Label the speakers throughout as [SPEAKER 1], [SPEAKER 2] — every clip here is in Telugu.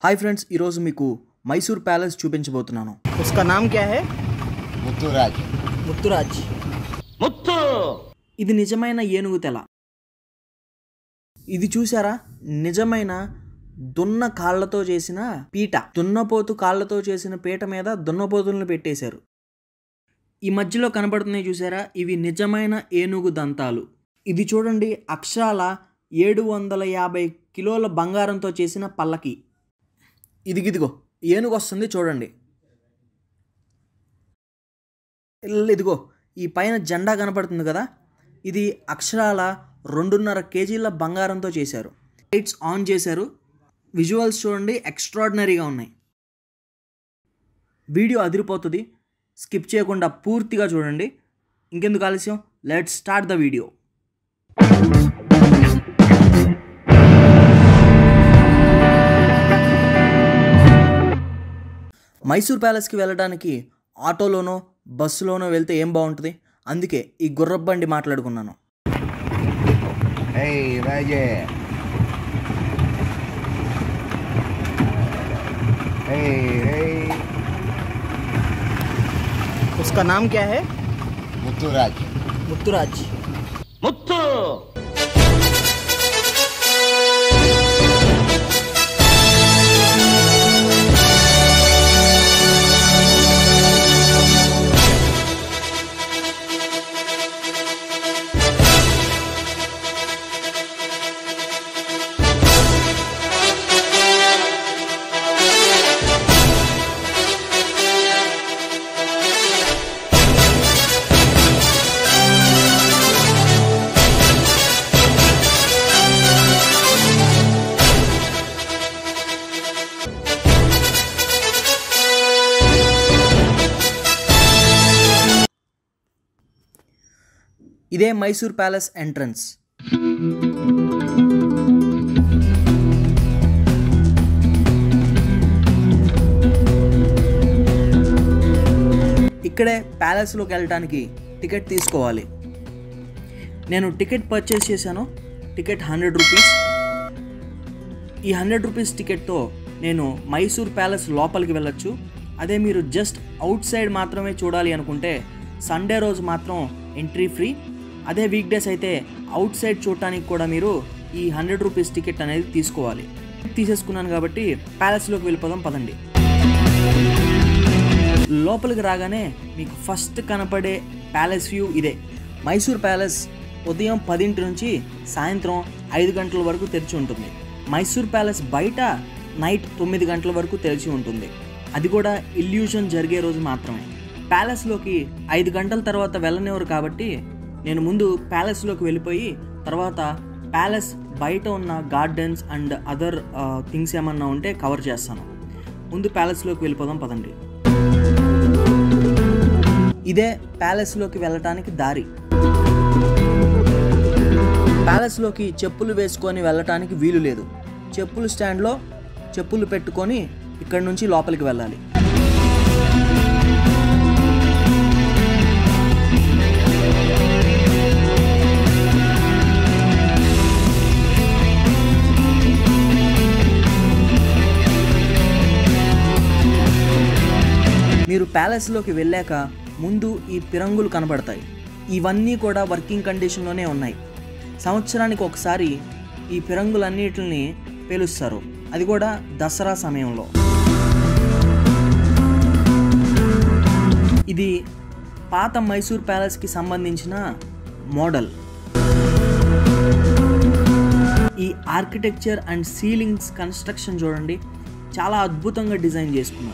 [SPEAKER 1] హాయ్ ఫ్రెండ్స్ ఈరోజు మీకు మైసూర్ ప్యాలెస్ చూపించబోతున్నాను
[SPEAKER 2] उसका नाम क्या है
[SPEAKER 3] ముత్తురాజ్
[SPEAKER 2] मुत्तुराज
[SPEAKER 1] ఇది నిజమైన ఏనుగు తెల ఇది చూసారా నిజమైన దున్న కాళ్ళతో చేసిన పీట దున్నపోతు కాళ్ళతో చేసిన పీట మీద దున్నపోతులను పెట్టేశారు ఈ మధ్యలో కనబడుతున్నాయి చూసారా ఇవి నిజమైన ఏనుగు దంతాలు ఇది చూడండి అక్షరాల ఏడు వందల యాభై కిలోల బంగారంతో చేసిన పల్లకి ఇదిగిదిగో ఏనుగు వస్తుంది చూడండి ఇల్ ఇదిగో ఈ పైన జెండా కనపడుతుంది కదా ఇది అక్షరాల రెండున్నర కేజీల బంగారంతో చేశారు లైట్స్ ఆన్ చేశారు విజువల్స్ చూడండి ఎక్స్ట్రాడినరీగా ఉన్నాయి వీడియో అదిరిపోతుంది స్కిప్ చేయకుండా పూర్తిగా చూడండి ఇంకెందుకు ఆలస్యం let start the video Mysore ప్యాలెస్కి వెళ్ళడానికి ఆటోలోనో బస్సులోనో వెళ్తే ఏం బాగుంటుంది అందుకే ఈ గుర్రబండి మాట్లాడుకున్నాను
[SPEAKER 3] Hey, Raje. Hey, hey.
[SPEAKER 2] उसका नाम क्या है
[SPEAKER 3] ముత్తురాజ్
[SPEAKER 2] मुत्तुराज
[SPEAKER 1] ఇదే మైసూర్ ప్యాలెస్ ఎంట్రన్స్ ఇక్కడే ప్యాలెస్లోకి వెళ్ళడానికి టికెట్ తీసుకోవాలి నేను టికెట్ పర్చేస్ చేశాను టికెట్ హండ్రెడ్ రూపీస్ ఈ హండ్రెడ్ రూపీస్ టికెట్తో నేను మైసూర్ ప్యాలెస్ లోపలికి వెళ్ళొచ్చు అదే మీరు జస్ట్ అవుట్ సైడ్ మాత్రమే చూడాలి అనుకుంటే సండే రోజు మాత్రం ఎంట్రీ ఫ్రీ అదే వీక్ డేస్ అయితే అవుట్ సైడ్ చూడటానికి కూడా మీరు ఈ హండ్రెడ్ రూపీస్ టికెట్ అనేది తీసుకోవాలి తీసేసుకున్నాను కాబట్టి ప్యాలెస్లోకి వెళ్ళిపోదాం పదండి లోపలికి రాగానే మీకు ఫస్ట్ కనపడే ప్యాలెస్ వ్యూ ఇదే మైసూర్ ప్యాలెస్ ఉదయం పదింటి నుంచి సాయంత్రం ఐదు గంటల వరకు తెరిచి ఉంటుంది మైసూర్ ప్యాలెస్ బయట నైట్ తొమ్మిది గంటల వరకు తెరిచి ఉంటుంది అది కూడా ఇల్యూషన్ జరిగే రోజు మాత్రమే ప్యాలెస్లోకి ఐదు గంటల తర్వాత వెళ్ళనివ్వరు కాబట్టి నేను ముందు ప్యాలెస్లోకి వెళ్ళిపోయి తర్వాత ప్యాలెస్ బయట ఉన్న గార్డెన్స్ అండ్ అదర్ థింగ్స్ ఏమన్నా ఉంటే కవర్ చేస్తాను ముందు ప్యాలెస్లోకి వెళ్ళిపోదాం పదండి ఇదే ప్యాలెస్లోకి వెళ్ళటానికి దారి ప్యాలెస్లోకి చెప్పులు వేసుకొని వెళ్ళటానికి వీలు లేదు చెప్పులు స్టాండ్లో చెప్పులు పెట్టుకొని ఇక్కడ నుంచి లోపలికి వెళ్ళాలి మీరు ప్యాలెస్లోకి వెళ్ళాక ముందు ఈ పిరంగులు కనబడతాయి ఇవన్నీ కూడా వర్కింగ్ కండిషన్లోనే ఉన్నాయి సంవత్సరానికి ఒకసారి ఈ పిరంగులన్నిటిని పేలుస్తారు అది కూడా దసరా సమయంలో ఇది పాత మైసూర్ ప్యాలెస్కి సంబంధించిన మోడల్ ఈ ఆర్కిటెక్చర్ అండ్ సీలింగ్స్ కన్స్ట్రక్షన్ చూడండి చాలా అద్భుతంగా డిజైన్ చేసుకున్నారు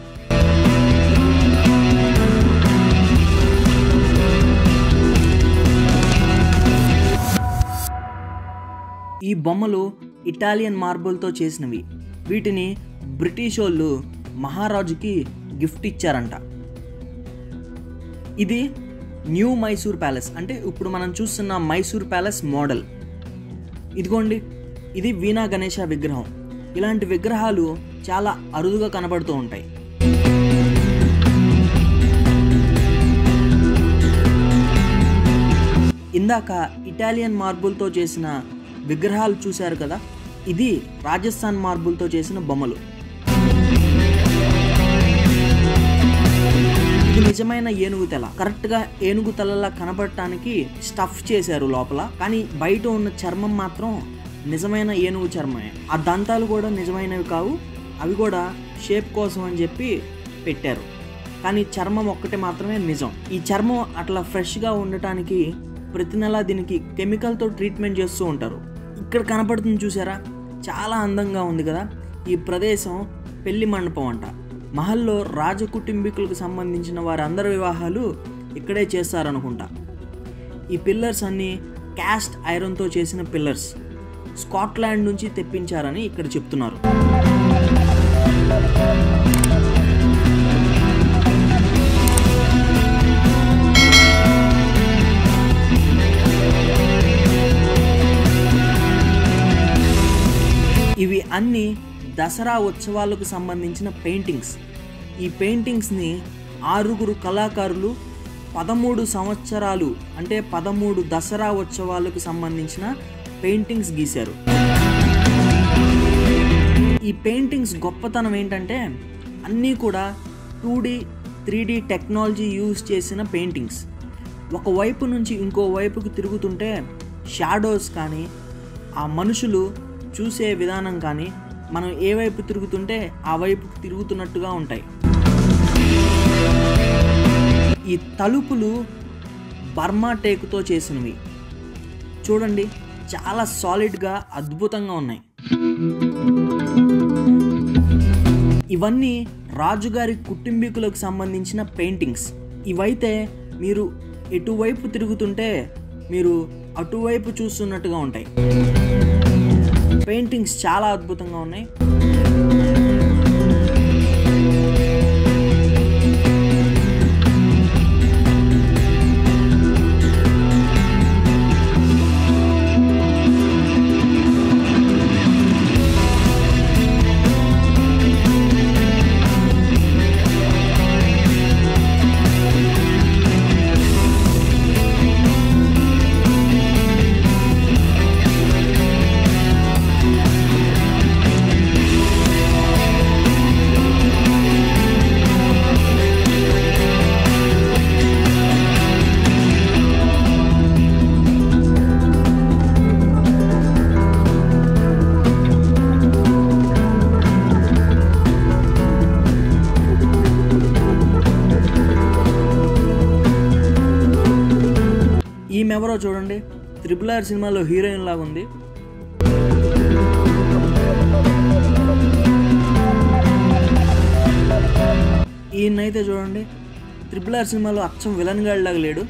[SPEAKER 1] ఈ బొమ్మలు ఇటాలియన్ మార్బుల్తో చేసినవి వీటిని బ్రిటిష్ వాళ్ళు మహారాజుకి గిఫ్ట్ ఇచ్చారంట ఇది న్యూ మైసూర్ ప్యాలెస్ అంటే ఇప్పుడు మనం చూస్తున్న మైసూర్ ప్యాలెస్ మోడల్ ఇదిగోండి ఇది వీణా గణేష విగ్రహం ఇలాంటి విగ్రహాలు చాలా అరుదుగా కనబడుతూ ఉంటాయి ఇందాక ఇటాలియన్ మార్బుల్తో చేసిన విగ్రహాలు చూశారు కదా ఇది రాజస్థాన్ మార్బుల్తో చేసిన బొమ్మలు ఇది నిజమైన ఏనుగు తెల కరెక్ట్ గా ఏనుగు తలలా కనబడటానికి స్టఫ్ చేశారు లోపల కానీ బయట ఉన్న చర్మం మాత్రం నిజమైన ఏనుగు చర్మమే ఆ దంతాలు కూడా నిజమైనవి కావు అవి కూడా షేప్ కోసం అని చెప్పి పెట్టారు కానీ చర్మం ఒక్కటే మాత్రమే నిజం ఈ చర్మం అట్లా ఫ్రెష్గా ఉండటానికి ప్రతి నెల దీనికి కెమికల్తో ట్రీట్మెంట్ చేస్తూ ఉంటారు ఇక్కడ కనపడుతుంది చూసారా చాలా అందంగా ఉంది కదా ఈ ప్రదేశం పెళ్లి మండపం అంట మహల్లో రాజ కుటుంబీకులకు సంబంధించిన వారందరి వివాహాలు ఇక్కడే చేస్తారనుకుంటా ఈ పిల్లర్స్ అన్నీ క్యాస్ట్ ఐరన్తో చేసిన పిల్లర్స్ స్కాట్లాండ్ నుంచి తెప్పించారని ఇక్కడ చెప్తున్నారు ఇవి అన్ని దసరా ఉత్సవాలకు సంబంధించిన పెయింటింగ్స్ ఈ పెయింటింగ్స్ని ఆరుగురు కళాకారులు పదమూడు సంవత్సరాలు అంటే పదమూడు దసరా ఉత్సవాలకు సంబంధించిన పెయింటింగ్స్ గీశారు ఈ పెయింటింగ్స్ గొప్పతనం ఏంటంటే అన్నీ కూడా two D three D technology use చేసిన పెయింటింగ్స్ ఒక వైపు నుంచి ఇంకో వైపుకు తిరుగుతుంటే షాడోస్ కానీ ఆ మనుషులు చూసే విధానం కానీ మనం ఏ వైపు తిరుగుతుంటే ఆ వైపుకు తిరుగుతున్నట్టుగా ఉంటాయి ఈ తలుపులు బర్మా టేకుతో చేసినవి చూడండి చాలా సాలిడ్గా అద్భుతంగా ఉన్నాయి ఇవన్నీ రాజుగారి కుటుంబీకులకు సంబంధించిన పెయింటింగ్స్ ఇవైతే మీరు ఎటువైపు తిరుగుతుంటే మీరు అటువైపు చూస్తున్నట్టుగా ఉంటాయి పెయింటింగ్స్ చాలా అద్భుతంగా ఉన్నాయి ఈమెవరో చూడండి త్రిపుల్ ఆర్ సినిమాలో హీరోయిన్ లాగా ఉంది ఈయనైతే చూడండి త్రిపుల్ ఆర్ సినిమాలో అచ్చం విలన్ లాగా లేడు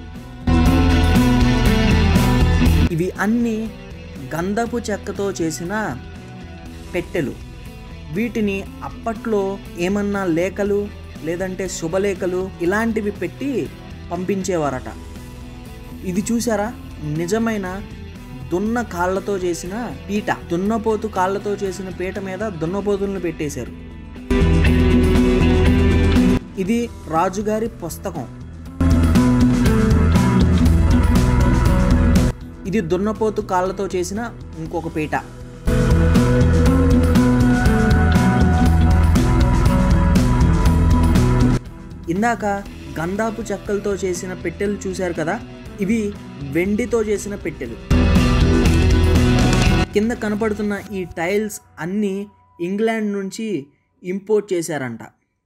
[SPEAKER 1] ఇవి అన్నీ గంధపు చెక్కతో చేసిన పెట్టెలు వీటిని అప్పట్లో ఏమన్నా లేఖలు లేదంటే శుభలేఖలు ఇలాంటివి పెట్టి పంపించేవారట ఇది చూసారా నిజమైన దున్న కాళ్ళతో చేసిన పీట దున్నపోతు కాళ్ళతో చేసిన పీట మీద దున్నపోతులను పెట్టేశారు ఇది రాజుగారి పుస్తకం ఇది దున్నపోతు కాళ్ళతో చేసిన ఇంకొక పీట ఇందాక గంధాపు చెక్కలతో చేసిన పెట్టెలు చూశారు కదా ఇవి వెండితో చేసిన పెట్టెలు కింద కనపడుతున్న ఈ టైల్స్ అన్నీ ఇంగ్లాండ్ నుంచి ఇంపోర్ట్ చేశారంట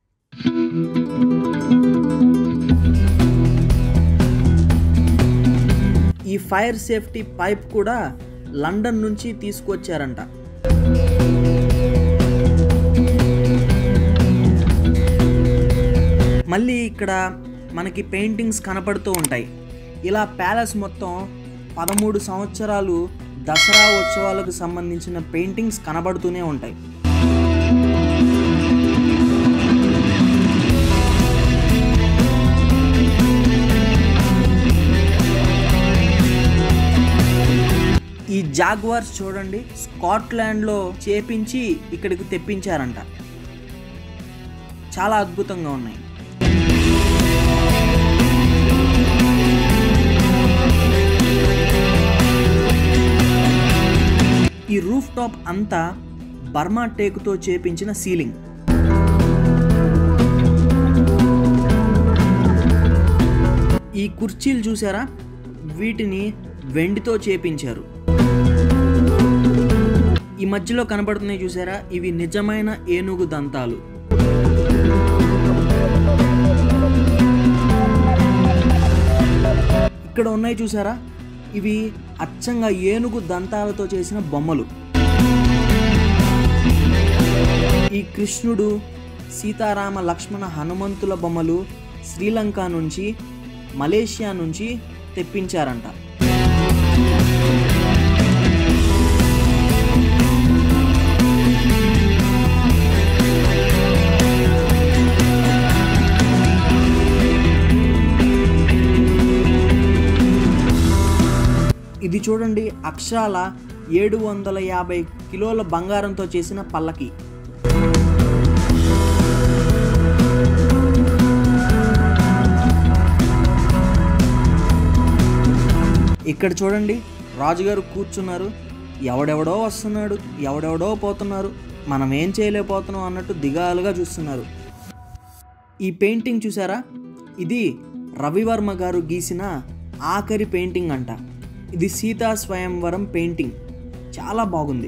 [SPEAKER 1] ఈ ఫైర్ సేఫ్టీ పైప్ కూడా లండన్ నుంచి తీసుకొచ్చారంట మళ్ళీ ఇక్కడ మనకి పెయింటింగ్స్ కనపడుతూ ఉంటాయి ఇలా ప్యాలెస్ మొత్తం పదమూడు సంవత్సరాలు దసరా ఉత్సవాలకు సంబంధించిన పెయింటింగ్స్ కనబడుతూనే ఉంటాయి ఈ జాగ్వార్స్ చూడండి స్కాట్లాండ్లో చేపించి ఇక్కడికి తెప్పించారంట చాలా అద్భుతంగా ఉన్నాయి ఈ ఈ రూఫ్ టాప్ అంతా బర్మా టేకుతో చేపించిన సీలింగ్ ఈ కుర్చీలు చూసారా వీటిని వెండితో చేపించారు ఈ మధ్యలో కనబడుతున్నాయి చూసారా ఇవి నిజమైన ఏనుగు దంతాలు ఇక్కడ ఉన్నాయి చూసారా ఇవి అచ్చంగా ఏనుగు దంతాలతో చేసిన బొమ్మలు ఈ కృష్ణుడు సీతారామ లక్ష్మణ హనుమంతుల బొమ్మలు శ్రీలంక నుంచి మలేషియా నుంచి తెప్పించారంట ఇది చూడండి అక్షరాల ఏడు వందల యాభై కిలోల బంగారంతో చేసిన పల్లకి ఇక్కడ చూడండి రాజుగారు కూర్చున్నారు ఎవడెవడో వస్తున్నాడు ఎవడెవడో పోతున్నారు మనం ఏం చేయలేకపోతున్నాం అన్నట్టు దిగాలుగా చూస్తున్నారు ఈ పెయింటింగ్ చూసారా ఇది రవివర్మ గారు గీసిన ఆఖరి పెయింటింగ్ అంట ఇది సీతా స్వయంవరం పెయింటింగ్ చాలా బాగుంది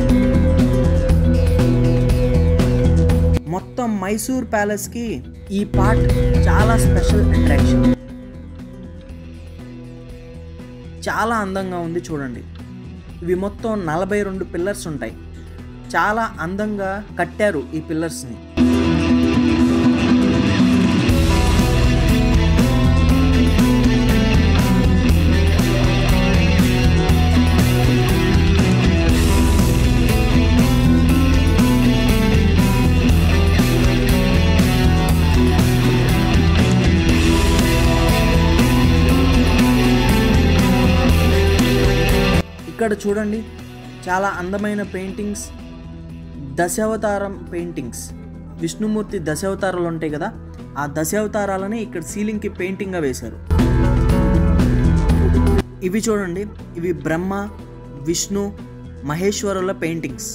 [SPEAKER 1] మొత్తం మైసూర్ ప్యాలెస్కి ఈ పార్ట్ చాలా స్పెషల్ అట్రాక్షన్ చాలా అందంగా ఉంది చూడండి ఇవి మొత్తం నలభై రెండు పిల్లర్స్ ఉంటాయి చాలా అందంగా కట్టారు ఈ పిల్లర్స్ని ఇక్కడ చూడండి చాలా అందమైన పెయింటింగ్స్ దశావతారం పెయింటింగ్స్ విష్ణుమూర్తి దశావతారాలు ఉంటాయి కదా ఆ దశావతారాలని ఇక్కడ సీలింగ్కి పెయింటింగ్గా వేశారు ఇవి చూడండి ఇవి బ్రహ్మ విష్ణు మహేశ్వరుల పెయింటింగ్స్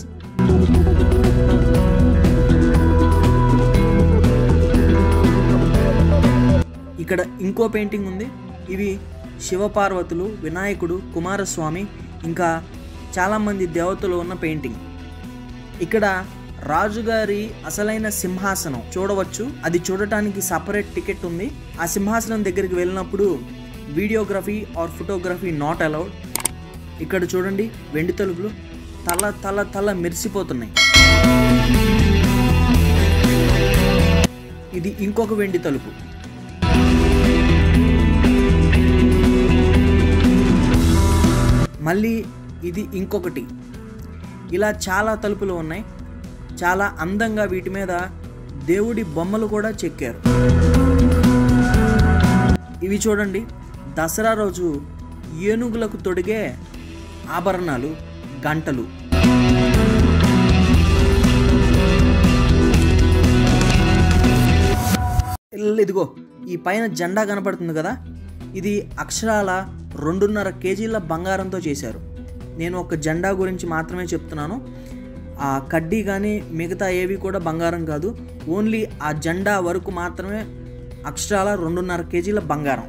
[SPEAKER 1] ఇక్కడ ఇంకో పెయింటింగ్ ఉంది ఇవి శివపార్వతులు వినాయకుడు కుమారస్వామి ఇంకా చాలామంది దేవతలు ఉన్న పెయింటింగ్ ఇక్కడ రాజుగారి అసలైన సింహాసనం చూడవచ్చు అది చూడటానికి సపరేట్ టికెట్ ఉంది ఆ సింహాసనం దగ్గరికి వెళ్ళినప్పుడు videography or photography not allowed ఇక్కడ చూడండి వెండి తలుపులు తల తల తల మెరిసిపోతున్నాయి ఇది ఇంకొక వెండి తలుపు మళ్ళీ ఇది ఇంకొకటి ఇలా చాలా తలుపులు ఉన్నాయి చాలా అందంగా వీటి మీద దేవుడి బొమ్మలు కూడా చెక్కారు ఇవి చూడండి దసరా రోజు ఏనుగులకు తొడిగే ఆభరణాలు గంటలు ఇల్- ఇదిగో ఈ పైన జెండా కనపడుతుంది కదా ఇది అక్షరాల రెండున్నర కేజీల బంగారంతో చేశారు నేను ఒక జెండా గురించి మాత్రమే చెప్తున్నాను ఆ కడ్డీ కానీ మిగతా ఏవి కూడా బంగారం కాదు ఓన్లీ ఆ జెండా వరకు మాత్రమే అక్షరాల రెండున్నర కేజీల బంగారం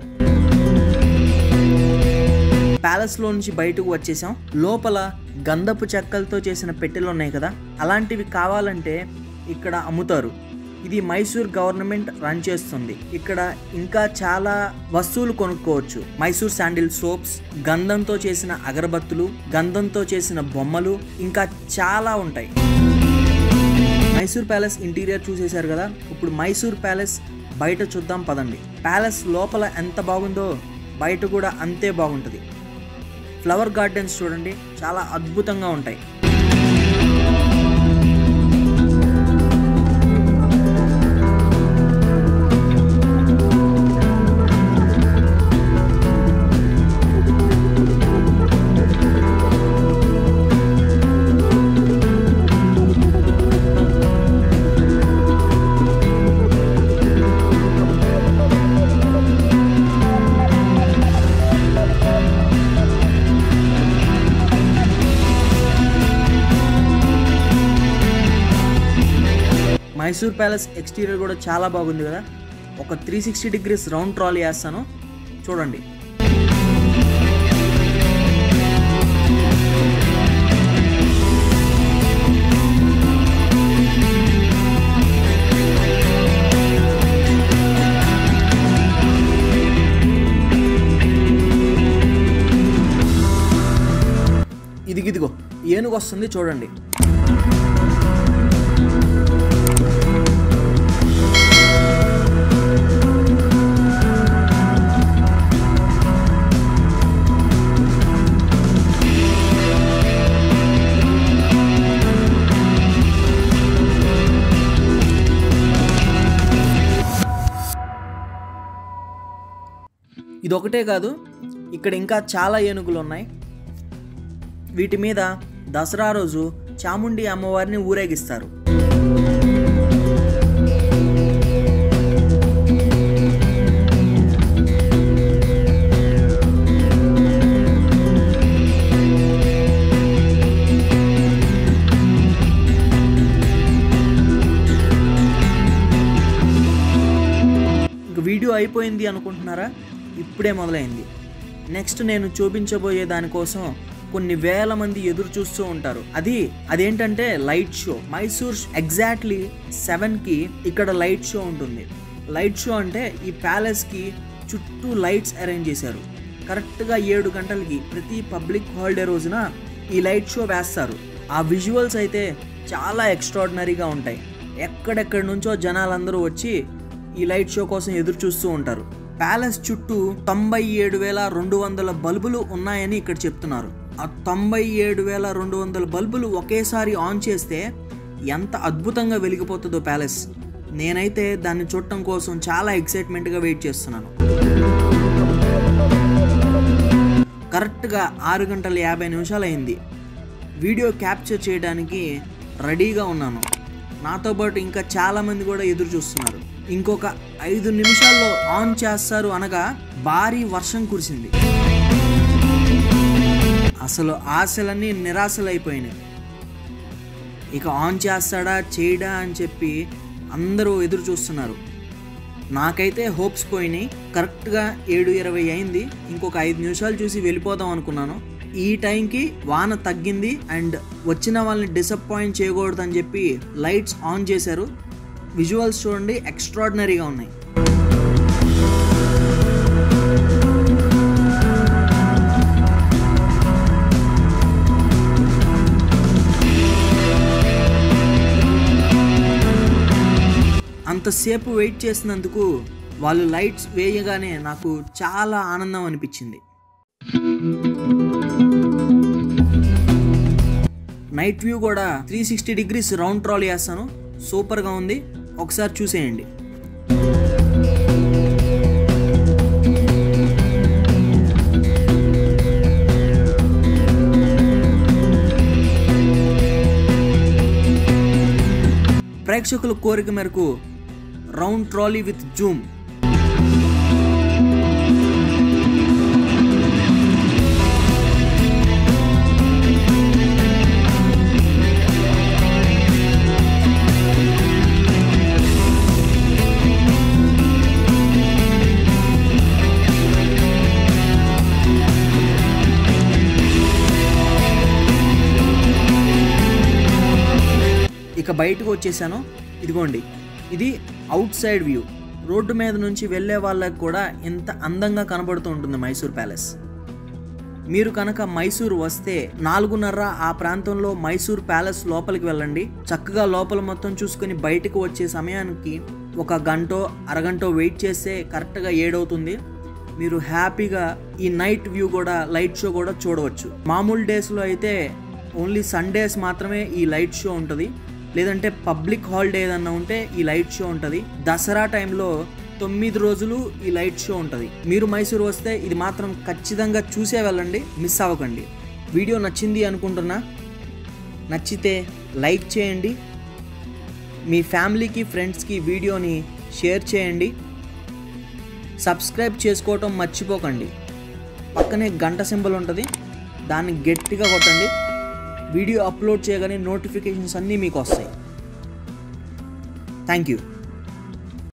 [SPEAKER 1] ప్యాలెస్లో నుంచి బయటకు వచ్చేసాం లోపల గంధపు చెక్కలతో చేసిన పెట్టెలు ఉన్నాయి కదా అలాంటివి కావాలంటే ఇక్కడ అమ్ముతారు ఇది మైసూర్ గవర్నమెంట్ రన్ చేస్తుంది ఇక్కడ ఇంకా చాలా వస్తువులు కొనుక్కోవచ్చు మైసూర్ శాండిల్ సోప్స్ గంధంతో చేసిన అగరబత్తులు గంధంతో చేసిన బొమ్మలు ఇంకా చాలా ఉంటాయి మైసూర్ ప్యాలెస్ ఇంటీరియర్ చూసేశారు కదా ఇప్పుడు మైసూర్ ప్యాలెస్ బయట చూద్దాం పదండి ప్యాలెస్ లోపల ఎంత బాగుందో బయట కూడా అంతే బాగుంటుంది ఫ్లవర్ గార్డెన్స్ చూడండి చాలా అద్భుతంగా ఉంటాయి మైసూర్ ప్యాలెస్ ఎక్స్టీరియర్ కూడా చాలా బాగుంది కదా ఒక three sixty degrees round trolley వేస్తాను చూడండి ఇదిగిదిగో ఏనుగు వస్తుంది చూడండి ఇదొకటే కాదు ఇక్కడ ఇంకా చాలా ఏనుగులు ఉన్నాయి వీటి మీద దసరా రోజు చాముండి అమ్మవారిని ఊరేగిస్తారు ఇంక వీడియో అయిపోయింది అనుకుంటున్నారా ఇప్పుడే మొదలైంది నెక్స్ట్ నేను చూపించబోయే దానికోసం కొన్ని వేల మంది ఎదురు చూస్తూ ఉంటారు అది అదేంటంటే లైట్ షో మైసూర్ ఎగ్జాక్ట్లీ సెవెన్కి ఇక్కడ లైట్ షో ఉంటుంది లైట్ షో అంటే ఈ ప్యాలెస్కి చుట్టూ లైట్స్ అరేంజ్ చేశారు కరెక్ట్గా ఏడు గంటలకి ప్రతి పబ్లిక్ హాలిడే రోజున ఈ లైట్ షో వేస్తారు ఆ విజువల్స్ అయితే చాలా ఎక్స్ట్రాడినరీగా ఉంటాయి ఎక్కడెక్కడి నుంచో జనాలందరూ వచ్చి ఈ లైట్ షో కోసం ఎదురు చూస్తూ ఉంటారు ప్యాలెస్ చుట్టూ తొంభై ఏడు వేల రెండు వందల బల్బులు ఉన్నాయని ఇక్కడ చెప్తున్నారు ఆ తొంభై ఏడు వేల రెండు వందల బల్బులు ఒకేసారి ఆన్ చేస్తే ఎంత అద్భుతంగా వెలిగిపోతుందో ప్యాలెస్ నేనైతే దాన్ని చూడటం కోసం చాలా ఎక్సైట్మెంట్గా వెయిట్ చేస్తున్నాను కరెక్ట్గా ఆరు గంటల యాభై నిమిషాలు అయింది వీడియో క్యాప్చర్ చేయడానికి రెడీగా ఉన్నాను నాతో పాటు ఇంకా చాలామంది కూడా ఎదురు చూస్తున్నారు ఇంకొక ఐదు నిమిషాల్లో ఆన్ చేస్తారు అనగా భారీ వర్షం కురిసింది అసలు ఆశలన్నీ నిరాశలైపోయినాయి ఇక ఆన్ చేస్తాడా చేయడా అని చెప్పి అందరూ ఎదురు చూస్తున్నారు నాకైతే హోప్స్ పోయినాయి కరెక్ట్గా ఏడు ఇరవై అయింది ఇంకొక ఐదు నిమిషాలు చూసి వెళ్ళిపోదాం అనుకున్నాను ఈ టైంకి వాన తగ్గింది అండ్ వచ్చిన వాళ్ళని డిసప్పాయింట్ చేయకూడదని చెప్పి లైట్స్ ఆన్ చేశారు విజువల్స్ చూడండి ఎక్స్ట్రాడినరీగా ఉన్నాయి అంతసేపు వెయిట్ చేసినందుకు వాళ్ళు లైట్స్ వేయగానే నాకు చాలా ఆనందం అనిపించింది నైట్ వ్యూ కూడా త్రీ సిక్స్టీ డిగ్రీస్ రౌండ్ ట్రాల్ చేస్తాను సూపర్గా ఉంది ఒకసారి చూసేయండి ప్రేక్షకుల కోరిక మేరకు రౌండ్ ట్రాలీ విత్ జూమ్ ఇక బయటకు వచ్చేసాను ఇదిగోండి ఇది అవుట్ సైడ్ వ్యూ రోడ్డు మీద నుంచి వెళ్ళే వాళ్ళకి కూడా ఎంత అందంగా కనబడుతూ ఉంటుంది మైసూర్ ప్యాలెస్ మీరు కనుక మైసూర్ వస్తే నాలుగున్నర ఆ ప్రాంతంలో మైసూర్ ప్యాలెస్ లోపలికి వెళ్ళండి చక్కగా లోపల మొత్తం చూసుకొని బయటకు వచ్చే సమయానికి ఒక గంటో అరగంటో వెయిట్ చేస్తే కరెక్ట్గా ఏడవుతుంది మీరు హ్యాపీగా ఈ నైట్ వ్యూ కూడా లైట్ షో కూడా చూడవచ్చు మామూలు డేస్లో అయితే ఓన్లీ సండేస్ మాత్రమే ఈ లైట్ షో ఉంటుంది లేదంటే పబ్లిక్ హాలిడే ఏదన్నా ఉంటే ఈ లైట్ షో ఉంటుంది దసరా టైంలో తొమ్మిది రోజులు ఈ లైట్ షో ఉంటుంది మీరు మైసూరు వస్తే ఇది మాత్రం ఖచ్చితంగా చూసే వెళ్ళండి మిస్ అవ్వకండి వీడియో నచ్చింది అనుకుంటున్నా నచ్చితే లైక్ చేయండి మీ ఫ్యామిలీకి ఫ్రెండ్స్కి వీడియోని షేర్ చేయండి సబ్స్క్రైబ్ చేసుకోవటం మర్చిపోకండి పక్కనే గంట సింబల్ ఉంటుంది దాన్ని గట్టిగా కొట్టండి వీడియో అప్లోడ్ చేయగానే నోటిఫికేషన్స్ అన్నీ మీకు వస్తాయి థ్యాంక్ యూ